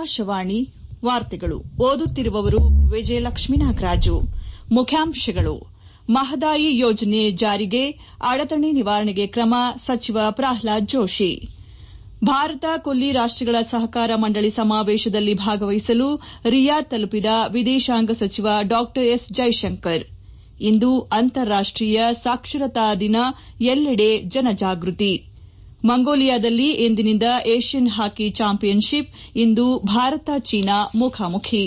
ಆಕಾಶವಾಣಿ ವಾರ್ತೆಗಳು ಓದುತ್ತಿರುವವರು ವಿಜಯಲಕ್ಷ್ಮೀ ನಾಗರಾಜು ಮುಖ್ಯಾಂಶಗಳು ಮಹದಾಯಿ ಯೋಜನೆ ಜಾರಿಗೆ ಅಡತಡೆ ನಿವಾರಣೆಗೆ ಕ್ರಮ ಸಚಿವ ಪ್ರಹ್ಲಾದ್ ಜೋಶಿ ಭಾರತ ಕೊಲ್ಲಿ ರಾಷ್ಟಗಳ ಸಹಕಾರ ಮಂಡಳಿ ಸಮಾವೇಶದಲ್ಲಿ ಭಾಗವಹಿಸಲು ರಿಯಾದ್ ತಲುಪಿದ ವಿದೇಶಾಂಗ ಸಚಿವ ಡಾ ಎಸ್ ಜೈಶಂಕರ್ ಇಂದು ಅಂತಾರಾಷ್ಟೀಯ ಸಾಕ್ಷರತಾ ದಿನ ಎಲ್ಲೆಡೆ ಜನಜಾಗೃತಿ ಮಂಗೋಲಿಯಾದಲ್ಲಿ ಇಂದಿನಿಂದ ಏಷ್ಯನ್ ಹಾಕಿ ಚಾಂಪಿಯನ್ಶಿಪ್ ಇಂದು ಭಾರತ ಚೀನಾ ಮುಖಾಮುಖಿ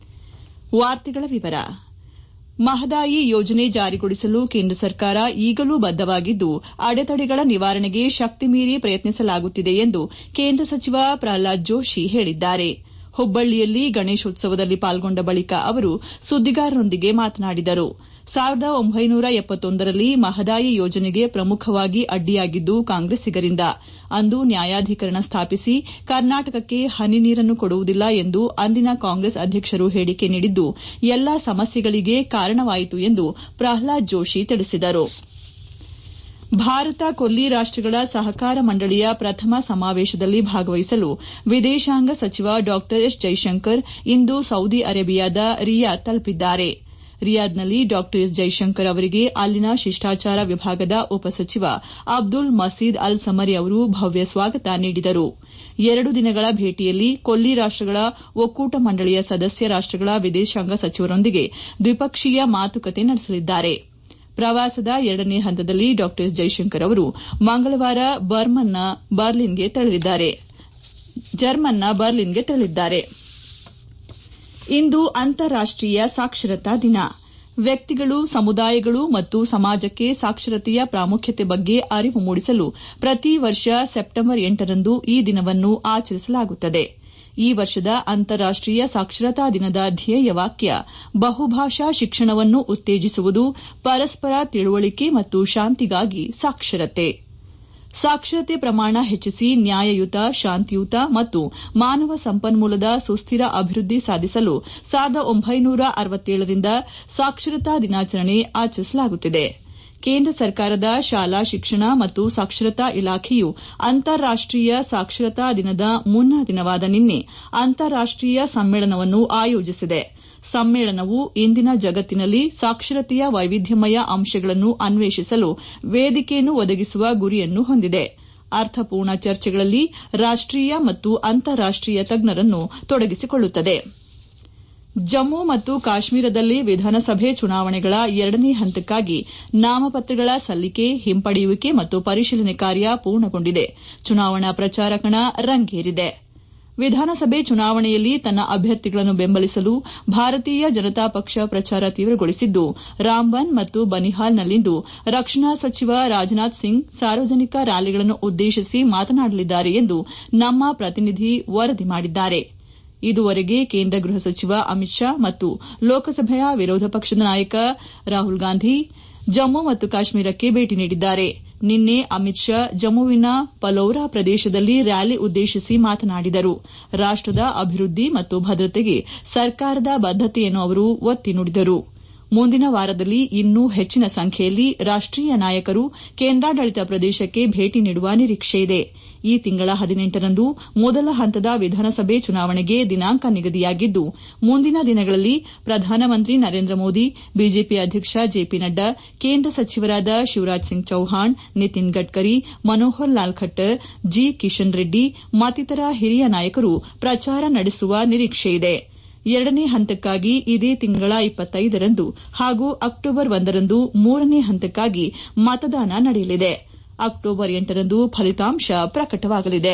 ಮಹದಾಯಿ ಯೋಜನೆ ಜಾರಿಗೊಳಿಸಲು ಕೇಂದ್ರ ಸರ್ಕಾರ ಈಗಲೂ ಬದ್ದವಾಗಿದ್ದು ಅಡೆತಡೆಗಳ ನಿವಾರಣೆಗೆ ಶಕ್ತಿ ಮೀರಿ ಪ್ರಯತ್ನಿಸಲಾಗುತ್ತಿದೆ ಎಂದು ಕೇಂದ್ರ ಸಚಿವ ಪ್ರಹ್ಲಾದ್ ಜೋಶಿ ಹೇಳಿದ್ದಾರೆ ಹುಬ್ಬಳ್ಳಿಯಲ್ಲಿ ಗಣೇಶೋತ್ಸವದಲ್ಲಿ ಪಾಲ್ಗೊಂಡ ಬಳಿಕ ಅವರು ಸುದ್ದಿಗಾರರೊಂದಿಗೆ ಮಾತನಾಡಿದರು ರಲ್ಲಿ ಮಹದಾಯಿ ಯೋಜನೆಗೆ ಪ್ರಮುಖವಾಗಿ ಅಡ್ಡಿಯಾಗಿದ್ದು ಕಾಂಗ್ರೆಸ್ಸಿಗರಿಂದ ಅಂದು ನ್ಯಾಯಾಧೀಕರಣ ಸ್ಥಾಪಿಸಿ ಕರ್ನಾಟಕಕ್ಕೆ ಹನಿ ನೀರನ್ನು ಕೊಡುವುದಿಲ್ಲ ಎಂದು ಅಂದಿನ ಕಾಂಗ್ರೆಸ್ ಅಧ್ಯಕ್ಷರು ಹೇಳಿಕೆ ನೀಡಿದ್ದು ಎಲ್ಲಾ ಸಮಸ್ಯೆಗಳಿಗೆ ಕಾರಣವಾಯಿತು ಎಂದು ಪ್ರಹ್ಲಾದ್ ಜೋಶಿ ತಿಳಿಸಿದರು ಭಾರತ ಕೊಲ್ಲಿ ರಾಷ್ಟಗಳ ಸಹಕಾರ ಮಂಡಳಿಯ ಪ್ರಥಮ ಸಮಾವೇಶದಲ್ಲಿ ಭಾಗವಹಿಸಲು ವಿದೇಶಾಂಗ ಸಚಿವ ಡಾ ಎಸ್ ಜೈಶಂಕರ್ ಇಂದು ಸೌದಿ ಅರೇಬಿಯಾದ ರಿಯಾದ್ ತಲುಪಿದ್ದಾರೆ ರಿಯಾದ್ನಲ್ಲಿ ಡಾ ಎಸ್ ಜೈಶಂಕರ್ ಅವರಿಗೆ ಅಲ್ಲಿನ ಶಿಷ್ಟಾಚಾರ ವಿಭಾಗದ ಉಪಸಚಿವ ಅಬ್ದುಲ್ ಮಸೀದ್ ಅಲ್ ಸಮರಿ ಅವರು ಭವ್ಯ ಸ್ವಾಗತ ನೀಡಿದರು ಎರಡು ದಿನಗಳ ಭೇಟಿಯಲ್ಲಿ ಕೊಲ್ಲಿ ರಾಷ್ಟಗಳ ಒಕ್ಕೂಟ ಮಂಡಳಿಯ ಸದಸ್ಯ ರಾಷ್ಟಗಳ ವಿದೇಶಾಂಗ ಸಚಿವರೊಂದಿಗೆ ದ್ವಿಪಕ್ಷೀಯ ಮಾತುಕತೆ ನಡೆಸಲಿದ್ದಾರೆ ಪ್ರವಾಸದ ಎರಡನೇ ಹಂತದಲ್ಲಿ ಡಾ ಎಸ್ ಜೈಶಂಕರ್ ಅವರು ಮಂಗಳವಾರ ಜರ್ಮನ್ನ ಬರ್ಲಿನ್ಗೆ ತೆರಳಿದ್ದಾರೆ ಇಂದು ಅಂತಾರಾಷ್ಟೀಯ ಸಾಕ್ಷರತಾ ದಿನ ವ್ಯಕ್ತಿಗಳು ಸಮುದಾಯಗಳು ಮತ್ತು ಸಮಾಜಕ್ಕೆ ಸಾಕ್ಷರತೆಯ ಪ್ರಾಮುಖ್ಯತೆ ಬಗ್ಗೆ ಅರಿವು ಮೂಡಿಸಲು ಪ್ರತಿ ವರ್ಷ ಸೆಪ್ಟೆಂಬರ್ ರಂದು ಈ ದಿನವನ್ನು ಆಚರಿಸಲಾಗುತ್ತದೆ ಈ ವರ್ಷದ ಅಂತಾರಾಷ್ಟೀಯ ಸಾಕ್ಷರತಾ ದಿನದ ಧ್ಯೇಯ ವಾಕ್ಯ ಬಹುಭಾಷಾ ಶಿಕ್ಷಣವನ್ನು ಉತ್ತೇಜಿಸುವುದು ಪರಸ್ಪರ ತಿಳುವಳಿಕೆ ಮತ್ತು ಶಾಂತಿಗಾಗಿ ಸಾಕ್ಷರತೆ ಸಾಕ್ಷರತೆ ಪ್ರಮಾಣ ಹೆಚ್ಚಿಸಿ ನ್ಯಾಯಯುತ ಶಾಂತಿಯುತ ಮತ್ತು ಮಾನವ ಸಂಪನ್ಮೂಲದ ಸುಸ್ತಿರ ಅಭಿವೃದ್ಧಿ ಸಾಧಿಸಲು ರಿಂದ ಸಾಕ್ಷರತಾ ದಿನಾಚರಣೆ ಆಚರಿಸಲಾಗುತ್ತಿದೆ ಕೇಂದ್ರ ಸರ್ಕಾರದ ಶಾಲಾ ಶಿಕ್ಷಣ ಮತ್ತು ಸಾಕ್ಷರತಾ ಇಲಾಖೆಯು ಅಂತಾರಾಷ್ಟೀಯ ಸಾಕ್ಷರತಾ ದಿನದ ಮುನ್ನಾ ದಿನವಾದ ನಿನ್ನೆ ಅಂತಾರಾಷ್ಟೀಯ ಸಮ್ಮೇಳನವನ್ನು ಆಯೋಜಿಸಿದೆ ಸಮ್ಮೇಳನವು ಇಂದಿನ ಜಗತ್ತಿನಲ್ಲಿ ಸಾಕ್ಷರತೆಯ ವೈವಿಧ್ಯಮಯ ಅಂಶಗಳನ್ನು ಅನ್ವೇಷಿಸಲು ವೇದಿಕೆಯನ್ನು ಒದಗಿಸುವ ಗುರಿಯನ್ನು ಹೊಂದಿದೆ ಅರ್ಥಪೂರ್ಣ ಚರ್ಚೆಗಳಲ್ಲಿ ರಾಷ್ಟೀಯ ಮತ್ತು ಅಂತಾರಾಷ್ಟೀಯ ತಜ್ಞರನ್ನು ತೊಡಗಿಸಿಕೊಳ್ಳುತ್ತದೆ ಜಮ್ಮು ಮತ್ತು ಕಾಶ್ಮೀರದಲ್ಲಿ ವಿಧಾನಸಭೆ ಚುನಾವಣೆಗಳ ಎರಡನೇ ಹಂತಕ್ಕಾಗಿ ನಾಮಪತ್ರಗಳ ಸಲ್ಲಿಕೆ ಹಿಂಪಡೆಯುವಿಕೆ ಮತ್ತು ಪರಿಶೀಲನೆ ಕಾರ್ಯ ಪೂರ್ಣಗೊಂಡಿದೆ ಚುನಾವಣಾ ಪ್ರಚಾರ ಕಣ ರಂಗೇರಿದೆ ವಿಧಾನಸಭೆ ಚುನಾವಣೆಯಲ್ಲಿ ತನ್ನ ಅಭ್ಯರ್ಥಿಗಳನ್ನು ಬೆಂಬಲಿಸಲು ಭಾರತೀಯ ಜನತಾ ಪಕ್ಷ ಪ್ರಚಾರ ತೀವ್ರಗೊಳಿಸಿದ್ದು ರಾಂಬನ್ ಮತ್ತು ಬನಿಹಾಲ್ನಲ್ಲಿಂದು ರಕ್ಷಣಾ ಸಚಿವ ರಾಜನಾಥ್ ಸಿಂಗ್ ಸಾರ್ವಜನಿಕ ರ್ಯಾಲಿಗಳನ್ನು ಉದ್ದೇಶಿಸಿ ಮಾತನಾಡಲಿದ್ದಾರೆ ಎಂದು ನಮ್ಮ ಪ್ರತಿನಿಧಿ ವರದಿ ಮಾಡಿದ್ದಾರೆ ಇದುವರೆಗೆ ಕೇಂದ್ರ ಗೃಹ ಸಚಿವ ಅಮಿತ್ ಶಾ ಮತ್ತು ಲೋಕಸಭೆಯ ವಿರೋಧ ಪಕ್ಷದ ನಾಯಕ ರಾಹುಲ್ ಗಾಂಧಿ ಜಮ್ಮು ಮತ್ತು ಕಾಶ್ಮೀರಕ್ಕೆ ಭೇಟಿ ನೀಡಿದ್ದಾರೆ ನಿನ್ನೆ ಅಮಿತ್ ಶಾ ಜಮ್ಮುವಿನ ಪಲೌರಾ ಪ್ರದೇಶದಲ್ಲಿ ರ್ಯಾಲಿ ಉದ್ದೇಶಿಸಿ ಮಾತನಾಡಿದರು ರಾಷ್ಟದ ಅಭಿವೃದ್ಧಿ ಮತ್ತು ಭದ್ರತೆಗೆ ಸರ್ಕಾರದ ಬದ್ದತೆಯನ್ನು ಅವರು ಒತ್ತಿ ನುಡಿದರು ಮುಂದಿನ ವಾರದಲ್ಲಿ ಇನ್ನೂ ಹೆಚ್ಚಿನ ಸಂಖ್ಯೆಯಲ್ಲಿ ರಾಷ್ಟೀಯ ನಾಯಕರು ಕೇಂದ್ರಾಡಳಿತ ಪ್ರದೇಶಕ್ಕೆ ಭೇಟಿ ನೀಡುವ ನಿರೀಕ್ಷೆಯಿದೆ ಈ ತಿಂಗಳ ಹದಿನೆಂಟರಂದು ಮೊದಲ ಹಂತದ ವಿಧಾನಸಭೆ ಚುನಾವಣೆಗೆ ದಿನಾಂಕ ನಿಗದಿಯಾಗಿದ್ದು ಮುಂದಿನ ದಿನಗಳಲ್ಲಿ ಪ್ರಧಾನಮಂತ್ರಿ ನರೇಂದ್ರ ಮೋದಿ ಬಿಜೆಪಿ ಅಧ್ಯಕ್ಷ ಜೆಪಿ ನಡ್ಡಾ ಕೇಂದ್ರ ಸಚಿವರಾದ ಶಿವರಾಜ್ ಸಿಂಗ್ ಚೌಹಾಣ್ ನಿತಿನ್ ಗಡ್ಕರಿ ಮನೋಹರ್ ಲಾಲ್ ಖಟ್ಟರ್ ಜಿ ಕಿಶನ್ ರೆಡ್ಡಿ ಮತ್ತಿತರ ಹಿರಿಯ ನಾಯಕರು ಪ್ರಚಾರ ನಡೆಸುವ ನಿರೀಕ್ಷೆಯಿದೆ ಎರಡನೇ ಹಂತಕ್ಕಾಗಿ ಇದೇ ತಿಂಗಳ ರಂದು ಹಾಗೂ ಅಕ್ಟೋಬರ್ ಒಂದರಂದು ಮೂರನೇ ಹಂತಕ್ಕಾಗಿ ಮತದಾನ ನಡೆಯಲಿದೆ ಅಕ್ಟೋಬರ್ ರಂದು ಫಲಿತಾಂಶ ಪ್ರಕಟವಾಗಲಿದೆ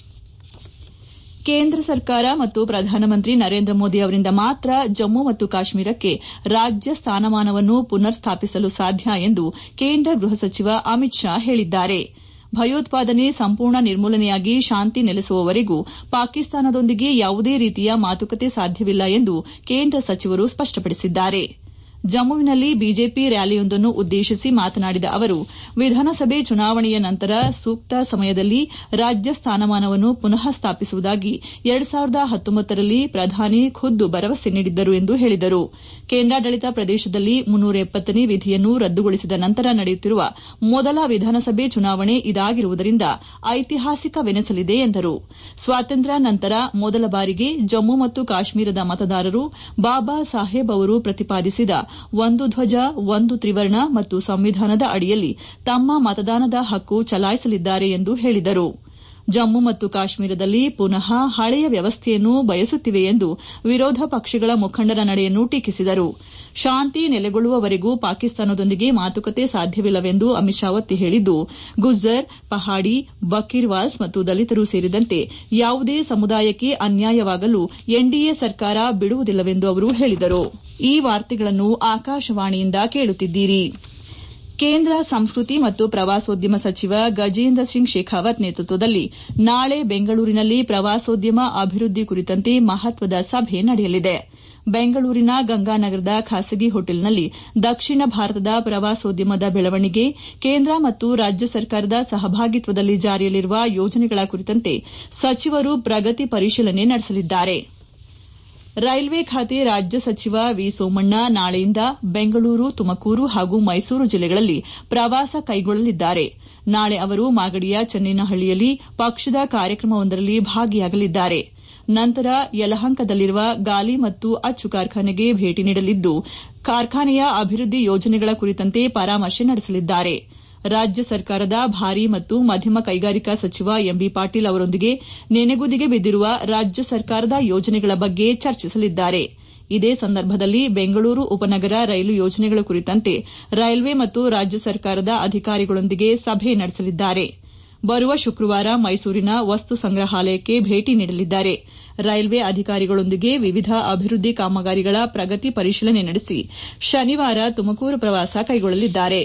ಕೇಂದ್ರ ಸರ್ಕಾರ ಮತ್ತು ಪ್ರಧಾನಮಂತ್ರಿ ನರೇಂದ್ರ ಮೋದಿ ಅವರಿಂದ ಮಾತ್ರ ಜಮ್ಮು ಮತ್ತು ಕಾಶ್ಮೀರಕ್ಕೆ ರಾಜ್ಯ ಸ್ಥಾನಮಾನವನ್ನು ಪುನರ್ ಸ್ಥಾಪಿಸಲು ಸಾಧ್ಯ ಎಂದು ಕೇಂದ್ರ ಗೃಹ ಸಚಿವ ಅಮಿತ್ ಶಾ ಹೇಳಿದ್ದಾರೆ ಭಯೋತ್ಪಾದನೆ ಸಂಪೂರ್ಣ ನಿರ್ಮೂಲನೆಯಾಗಿ ಶಾಂತಿ ನೆಲೆಸುವವರೆಗೂ ಪಾಕಿಸ್ತಾನದೊಂದಿಗೆ ಯಾವುದೇ ರೀತಿಯ ಮಾತುಕತೆ ಸಾಧ್ಯವಿಲ್ಲ ಎಂದು ಕೇಂದ್ರ ಸಚಿವರು ಸ್ಪಷ್ಟಪಡಿಸಿದ್ದಾರೆ ಜಮ್ಮುವಿನಲ್ಲಿ ಬಿಜೆಪಿ ರ್ಯಾಲಿಯೊಂದನ್ನು ಉದ್ದೇಶಿಸಿ ಮಾತನಾಡಿದ ಅವರು ವಿಧಾನಸಭೆ ಚುನಾವಣೆಯ ನಂತರ ಸೂಕ್ತ ಸಮಯದಲ್ಲಿ ರಾಜ್ಯ ಸ್ಥಾನಮಾನವನ್ನು ಪುನಃ ಸ್ಥಾಪಿಸುವುದಾಗಿ ರಲ್ಲಿ ಪ್ರಧಾನಿ ಖುದ್ದು ಭರವಸೆ ನೀಡಿದ್ದರು ಎಂದು ಹೇಳಿದರು ಕೇಂದ್ರಾಡಳಿತ ಪ್ರದೇಶದಲ್ಲಿ ನೇ ವಿಧಿಯನ್ನು ರದ್ದುಗೊಳಿಸಿದ ನಂತರ ನಡೆಯುತ್ತಿರುವ ಮೊದಲ ವಿಧಾನಸಭೆ ಚುನಾವಣೆ ಇದಾಗಿರುವುದರಿಂದ ಐತಿಹಾಸಿಕವೆನಿಸಲಿದೆ ಎಂದರು ಸ್ವಾತಂತ್ರ್ಯ ನಂತರ ಮೊದಲ ಬಾರಿಗೆ ಜಮ್ಮು ಮತ್ತು ಕಾಶ್ಮೀರದ ಮತದಾರರು ಬಾಬಾ ಸಾಹೇಬ್ ಅವರು ಪ್ರತಿಪಾದಿಸಿದ ಒಂದು ಧ್ವಜ ಒಂದು ತ್ರಿವರ್ಣ ಮತ್ತು ಸಂವಿಧಾನದ ಅಡಿಯಲ್ಲಿ ತಮ್ಮ ಮತದಾನದ ಹಕ್ಕು ಚಲಾಯಿಸಲಿದ್ದಾರೆ ಎಂದು ಹೇಳಿದರು ಜಮ್ಮು ಮತ್ತು ಕಾಶ್ಮೀರದಲ್ಲಿ ಪುನಃ ಹಳೆಯ ವ್ಯವಸ್ಥೆಯನ್ನು ಬಯಸುತ್ತಿವೆ ಎಂದು ವಿರೋಧ ಪಕ್ಷಗಳ ಮುಖಂಡರ ನಡೆಯನ್ನು ಟೀಕಿಸಿದರು ಶಾಂತಿ ನೆಲೆಗೊಳ್ಳುವವರೆಗೂ ಪಾಕಿಸ್ತಾನದೊಂದಿಗೆ ಮಾತುಕತೆ ಸಾಧ್ಯವಿಲ್ಲವೆಂದು ಅಮಿತ್ ಶಾ ಒತ್ತಿ ಹೇಳಿದ್ದು ಗುಜ್ಜರ್ ಪಹಾಡಿ ಬಕೀರ್ವಾಲ್ಸ್ ಮತ್ತು ದಲಿತರು ಸೇರಿದಂತೆ ಯಾವುದೇ ಸಮುದಾಯಕ್ಕೆ ಅನ್ಯಾಯವಾಗಲು ಎನ್ಡಿಎ ಸರ್ಕಾರ ಬಿಡುವುದಿಲ್ಲವೆಂದು ಅವರು ಹೇಳಿದರು ಈ ವಾರ್ತೆಗಳನ್ನು ಆಕಾಶವಾಣಿಯಿಂದ ಕೇಳುತ್ತಿದ್ದೀರಿ ಕೇಂದ್ರ ಸಂಸ್ಕೃತಿ ಮತ್ತು ಪ್ರವಾಸೋದ್ಯಮ ಸಚಿವ ಗಜೇಂದ್ರ ಸಿಂಗ್ ಶೇಖಾವತ್ ನೇತೃತ್ವದಲ್ಲಿ ನಾಳೆ ಬೆಂಗಳೂರಿನಲ್ಲಿ ಪ್ರವಾಸೋದ್ಯಮ ಅಭಿವೃದ್ಧಿ ಕುರಿತಂತೆ ಮಹತ್ವದ ಸಭೆ ನಡೆಯಲಿದೆ ಬೆಂಗಳೂರಿನ ಗಂಗಾನಗರದ ಖಾಸಗಿ ಹೋಟೆಲ್ನಲ್ಲಿ ದಕ್ಷಿಣ ಭಾರತದ ಪ್ರವಾಸೋದ್ಯಮದ ಬೆಳವಣಿಗೆ ಕೇಂದ್ರ ಮತ್ತು ರಾಜ್ಯ ಸರ್ಕಾರದ ಸಹಭಾಗಿತ್ವದಲ್ಲಿ ಜಾರಿಯಲ್ಲಿರುವ ಯೋಜನೆಗಳ ಕುರಿತಂತೆ ಸಚಿವರು ಪ್ರಗತಿ ಪರಿಶೀಲನೆ ನಡೆಸಲಿದ್ದಾರೆ ರೈಲ್ವೆ ಖಾತೆ ರಾಜ್ಯ ಸಚಿವ ವಿ ಸೋಮಣ್ಣ ನಾಳೆಯಿಂದ ಬೆಂಗಳೂರು ತುಮಕೂರು ಹಾಗೂ ಮೈಸೂರು ಜಿಲ್ಲೆಗಳಲ್ಲಿ ಪ್ರವಾಸ ಕೈಗೊಳ್ಳಲಿದ್ದಾರೆ ನಾಳೆ ಅವರು ಮಾಗಡಿಯ ಚೆನ್ನೇನಹಳ್ಳಿಯಲ್ಲಿ ಪಕ್ಷದ ಕಾರ್ಯಕ್ರಮವೊಂದರಲ್ಲಿ ಭಾಗಿಯಾಗಲಿದ್ದಾರೆ ನಂತರ ಯಲಹಂಕದಲ್ಲಿರುವ ಗಾಲಿ ಮತ್ತು ಅಚ್ಚು ಕಾರ್ಖಾನೆಗೆ ಭೇಟಿ ನೀಡಲಿದ್ದು ಕಾರ್ಖಾನೆಯ ಅಭಿವೃದ್ಧಿ ಯೋಜನೆಗಳ ಕುರಿತಂತೆ ಪರಾಮರ್ಶೆ ನಡೆಸಲಿದ್ದಾರೆ ರಾಜ್ಯ ಸರ್ಕಾರದ ಭಾರಿ ಮತ್ತು ಮಧ್ಯಮ ಕೈಗಾರಿಕಾ ಸಚಿವ ಎಂಬಿ ಪಾಟೀಲ್ ಅವರೊಂದಿಗೆ ನೆನೆಗುದಿಗೆ ಬಿದ್ದಿರುವ ರಾಜ್ಯ ಸರ್ಕಾರದ ಯೋಜನೆಗಳ ಬಗ್ಗೆ ಚರ್ಚಿಸಲಿದ್ದಾರೆ ಇದೇ ಸಂದರ್ಭದಲ್ಲಿ ಬೆಂಗಳೂರು ಉಪನಗರ ರೈಲು ಯೋಜನೆಗಳ ಕುರಿತಂತೆ ರೈಲ್ವೆ ಮತ್ತು ರಾಜ್ಯ ಸರ್ಕಾರದ ಅಧಿಕಾರಿಗಳೊಂದಿಗೆ ಸಭೆ ನಡೆಸಲಿದ್ದಾರೆ ಬರುವ ಶುಕ್ರವಾರ ಮೈಸೂರಿನ ವಸ್ತು ಸಂಗ್ರಹಾಲಯಕ್ಕೆ ಭೇಟಿ ನೀಡಲಿದ್ದಾರೆ ರೈಲ್ವೆ ಅಧಿಕಾರಿಗಳೊಂದಿಗೆ ವಿವಿಧ ಅಭಿವೃದ್ಧಿ ಕಾಮಗಾರಿಗಳ ಪ್ರಗತಿ ಪರಿಶೀಲನೆ ನಡೆಸಿ ಶನಿವಾರ ತುಮಕೂರು ಪ್ರವಾಸ ಕೈಗೊಳ್ಳಲಿದ್ದಾರೆ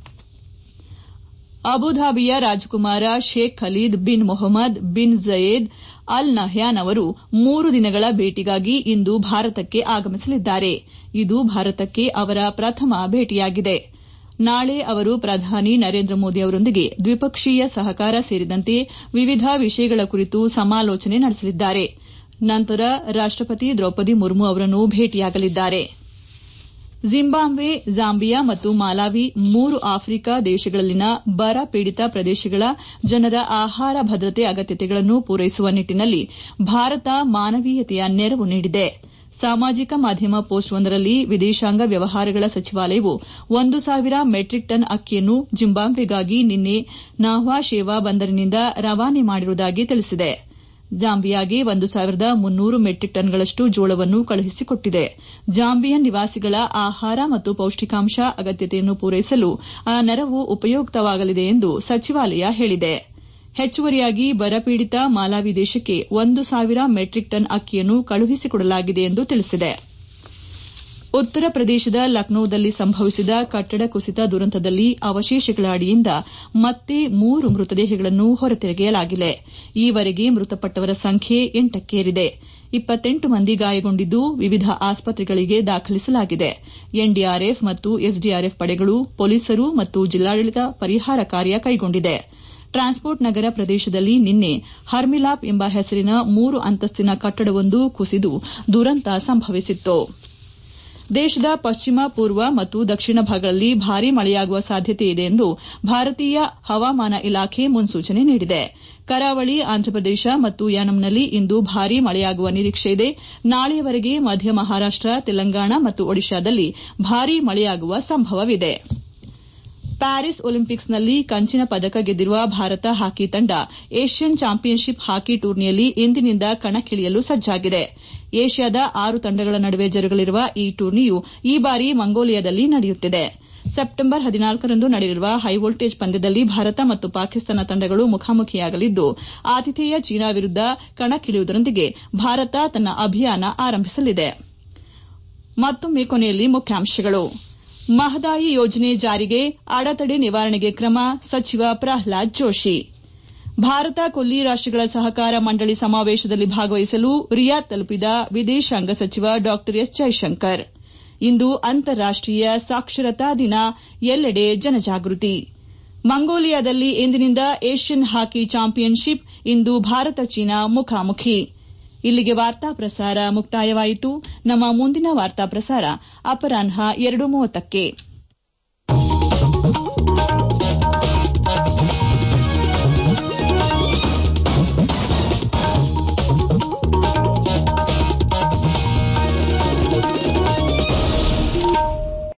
ಅಬುಧಾಬಿಯ ರಾಜಕುಮಾರ Sheikh Khalid bin Mohammed bin Zayed Al Nahyan ಅವರು ಮೂರು ದಿನಗಳ ಭೇಟಿಗಾಗಿ ಇಂದು ಭಾರತಕ್ಕೆ ಆಗಮಿಸಲಿದ್ದಾರೆ ಇದು ಭಾರತಕ್ಕೆ ಅವರ ಪ್ರಥಮ ಭೇಟಿಯಾಗಿದೆ ನಾಳೆ ಅವರು ಪ್ರಧಾನಿ ನರೇಂದ್ರ ಮೋದಿ ಅವರೊಂದಿಗೆ ದ್ವಿಪಕ್ಷೀಯ ಸಹಕಾರ ಸೇರಿದಂತೆ ವಿವಿಧ ವಿಷಯಗಳ ಕುರಿತು ಸಮಾಲೋಚನೆ ನಡೆಸಲಿದ್ದಾರೆ ನಂತರ ರಾಷ್ಟಪತಿ ದ್ರೌಪದಿ ಮುರ್ಮು ಅವರನ್ನು ಭೇಟಿಯಾಗಲಿದ್ದಾರೆ ಜಿಂಬಾಬ್ವೆ ಜಾಂಬಿಯಾ ಮತ್ತು ಮಾಲಾವಿ ಮೂರು ಆಫ್ರಿಕಾ ದೇಶಗಳಲ್ಲಿನ ಬರ ಪೀಡಿತ ಪ್ರದೇಶಗಳ ಜನರ ಆಹಾರ ಭದ್ರತೆ ಅಗತ್ಯತೆಗಳನ್ನು ಪೂರೈಸುವ ನಿಟ್ಟಿನಲ್ಲಿ ಭಾರತ ಮಾನವೀಯತೆಯ ನೆರವು ನೀಡಿದೆ ಸಾಮಾಜಿಕ ಮಾಧ್ಯಮ ಪೋಸ್ಟ್ವೊಂದರಲ್ಲಿ ವಿದೇಶಾಂಗ ವ್ಯವಹಾರಗಳ ಸಚಿವಾಲಯವು ಒಂದು ಸಾವಿರ ಮೆಟ್ರಿಕ್ ಟನ್ ಅಕ್ಕಿಯನ್ನು ಜಿಂಬಾಬ್ವೆಗಾಗಿ ನಿನ್ನೆ ನಾಹ್ವಾ ಶೇವಾ ಬಂದರಿನಿಂದ ರವಾನೆ ಮಾಡಿರುವುದಾಗಿ ತಿಳಿಸಿದೆ ಜಾಂಬಿಯಾಗೆ ಒಂದು ಸಾವಿರದ ಮುನ್ನೂರು ಮೆಟ್ರಿಕ್ ಟನ್ಗಳಷ್ಟು ಜೋಳವನ್ನು ಕಳುಹಿಸಿಕೊಟ್ಟಿದೆ ಜಾಂಬಿಯನ್ ನಿವಾಸಿಗಳ ಆಹಾರ ಮತ್ತು ಪೌಷ್ಟಿಕಾಂಶ ಅಗತ್ಯತೆಯನ್ನು ಪೂರೈಸಲು ಆ ನೆರವು ಉಪಯುಕ್ತವಾಗಲಿದೆ ಎಂದು ಸಚಿವಾಲಯ ಹೇಳಿದೆ ಹೆಚ್ಚುವರಿಯಾಗಿ ಬರಪೀಡಿತ ಮಾಲಾವಿ ದೇಶಕ್ಕೆ ಒಂದು ಸಾವಿರ ಮೆಟ್ರಿಕ್ ಟನ್ ಅಕ್ಕಿಯನ್ನು ಕಳುಹಿಸಿಕೊಡಲಾಗಿದೆ ಎಂದು ತಿಳಿಸಿದೆ ಉತ್ತರ ಪ್ರದೇಶದ ಲಕ್ನೋದಲ್ಲಿ ಸಂಭವಿಸಿದ ಕಟ್ಟಡ ಕುಸಿತ ದುರಂತದಲ್ಲಿ ಅವಶೇಷಗಳ ಅಡಿಯಿಂದ ಮತ್ತೆ ಮೂರು ಮೃತದೇಹಗಳನ್ನು ಹೊರತೆಗೆಯಲಾಗಿದೆ ಈವರೆಗೆ ಮೃತಪಟ್ಟವರ ಸಂಖ್ಯೆ ಎಂಟಕ್ಕೇರಿದೆ ಇಪ್ಪತ್ತೆಂಟು ಮಂದಿ ಗಾಯಗೊಂಡಿದ್ದು ವಿವಿಧ ಆಸ್ಪತ್ರೆಗಳಿಗೆ ದಾಖಲಿಸಲಾಗಿದೆ ಎನ್ಡಿಆರ್ಎಫ್ ಮತ್ತು ಎಸ್ಡಿಆರ್ಎಫ್ ಪಡೆಗಳು ಪೊಲೀಸರು ಮತ್ತು ಜಿಲ್ಲಾಡಳಿತ ಪರಿಹಾರ ಕಾರ್ಯ ಕೈಗೊಂಡಿದೆ ಟ್ರಾನ್ಸ್ಪೋರ್ಟ್ ನಗರ ಪ್ರದೇಶದಲ್ಲಿ ನಿನ್ನೆ ಹರ್ಮಿಲಾಪ್ ಎಂಬ ಹೆಸರಿನ ಮೂರು ಅಂತಸ್ತಿನ ಕಟ್ಟಡವೊಂದು ಕುಸಿದು ದುರಂತ ಸಂಭವಿಸಿತ್ತು ದೇಶದ ಪಶ್ಚಿಮ ಪೂರ್ವ ಮತ್ತು ದಕ್ಷಿಣ ಭಾಗಗಳಲ್ಲಿ ಭಾರೀ ಮಳೆಯಾಗುವ ಸಾಧ್ಯತೆ ಇದೆ ಎಂದು ಭಾರತೀಯ ಹವಾಮಾನ ಇಲಾಖೆ ಮುನ್ಸೂಚನೆ ನೀಡಿದೆ ಕರಾವಳಿ ಆಂಧ್ರಪ್ರದೇಶ ಮತ್ತು ಯಾನಂನಲ್ಲಿ ಇಂದು ಭಾರೀ ಮಳೆಯಾಗುವ ನಿರೀಕ್ಷೆಯಿದೆ ನಾಳೆಯವರೆಗೆ ಮಧ್ಯ ಮಹಾರಾಷ್ಟ ತೆಲಂಗಾಣ ಮತ್ತು ಒಡಿಶಾದಲ್ಲಿ ಭಾರೀ ಮಳೆಯಾಗುವ ಸಂಭವವಿದೆ ಪ್ಯಾರಿಸ್ ಒಲಿಂಪಿಕ್ಸ್ನಲ್ಲಿ ಕಂಚಿನ ಪದಕ ಗೆದ್ದಿರುವ ಭಾರತ ಹಾಕಿ ತಂಡ ಏಷ್ಯನ್ ಚಾಂಪಿಯನ್ಶಿಪ್ ಹಾಕಿ ಟೂರ್ನಿಯಲ್ಲಿ ಇಂದಿನಿಂದ ಕಣಕ್ಕಿಳಿಯಲು ಸಜ್ಜಾಗಿದೆ ಏಷ್ಯಾದ ಆರು ತಂಡಗಳ ನಡುವೆ ಜರುಗಲಿರುವ ಈ ಟೂರ್ನಿಯು ಈ ಬಾರಿ ಮಂಗೋಲಿಯಾದಲ್ಲಿ ನಡೆಯುತ್ತಿದೆ ಸೆಪ್ಟೆಂಬರ್ ಹದಿನಾಲ್ಕರಂದು ನಡೆಯಲಿರುವ ಹೈವೋಲ್ಟೇಜ್ ಪಂದ್ಯದಲ್ಲಿ ಭಾರತ ಮತ್ತು ಪಾಕಿಸ್ತಾನ ತಂಡಗಳು ಮುಖಾಮುಖಿಯಾಗಲಿದ್ದು ಆತಿಥೇಯ ಚೀನಾ ವಿರುದ್ದ ಕಣಕ್ಕಿಳಿಯುವುದರೊಂದಿಗೆ ಭಾರತ ತನ್ನ ಅಭಿಯಾನ ಆರಂಭಿಸಲಿದೆ ಮತ್ತೊಮ್ಮೆ ಕೊನೆಯಲ್ಲಿ ಮುಖ್ಯಾಂಶಗಳು ಮಹದಾಯಿ ಯೋಜನೆ ಜಾರಿಗೆ ಅಡೆತಡೆ ನಿವಾರಣೆಗೆ ಕ್ರಮ ಸಚಿವ ಪ್ರಹ್ಲಾದ್ ಜೋಶಿ ಭಾರತ ಕೊಲ್ಲಿ ರಾಷ್ಟಗಳ ಸಹಕಾರ ಮಂಡಳಿ ಸಮಾವೇಶದಲ್ಲಿ ಭಾಗವಹಿಸಲು ರಿಯಾದ್ ತಲುಪಿದ ವಿದೇಶಾಂಗ ಸಚಿವ ಡಾ ಎಸ್ ಜೈಶಂಕರ್ ಇಂದು ಅಂತಾರಾಷ್ಟೀಯ ಸಾಕ್ಷರತಾ ದಿನ ಎಲ್ಲೆಡೆ ಜನಜಾಗೃತಿ ಮಂಗೋಲಿಯಾದಲ್ಲಿ ಇಂದಿನಿಂದ ಏಷ್ಯನ್ ಹಾಕಿ ಚಾಂಪಿಯನ್ಶಿಪ್ ಇಂದು ಭಾರತ ಚೀನಾ ಮುಖಾಮುಖಿ ಇಲ್ಲಿಗೆ ವಾರ್ತಾ ಪ್ರಸಾರ ಮುಕ್ತಾಯವಾಯಿತು ನಮ್ಮ ಮುಂದಿನ ವಾರ್ತಾ ಪ್ರಸಾರ ಅಪರಾಹ್ನ ಎರಡು ಮೂವತ್ತಕ್ಕೆ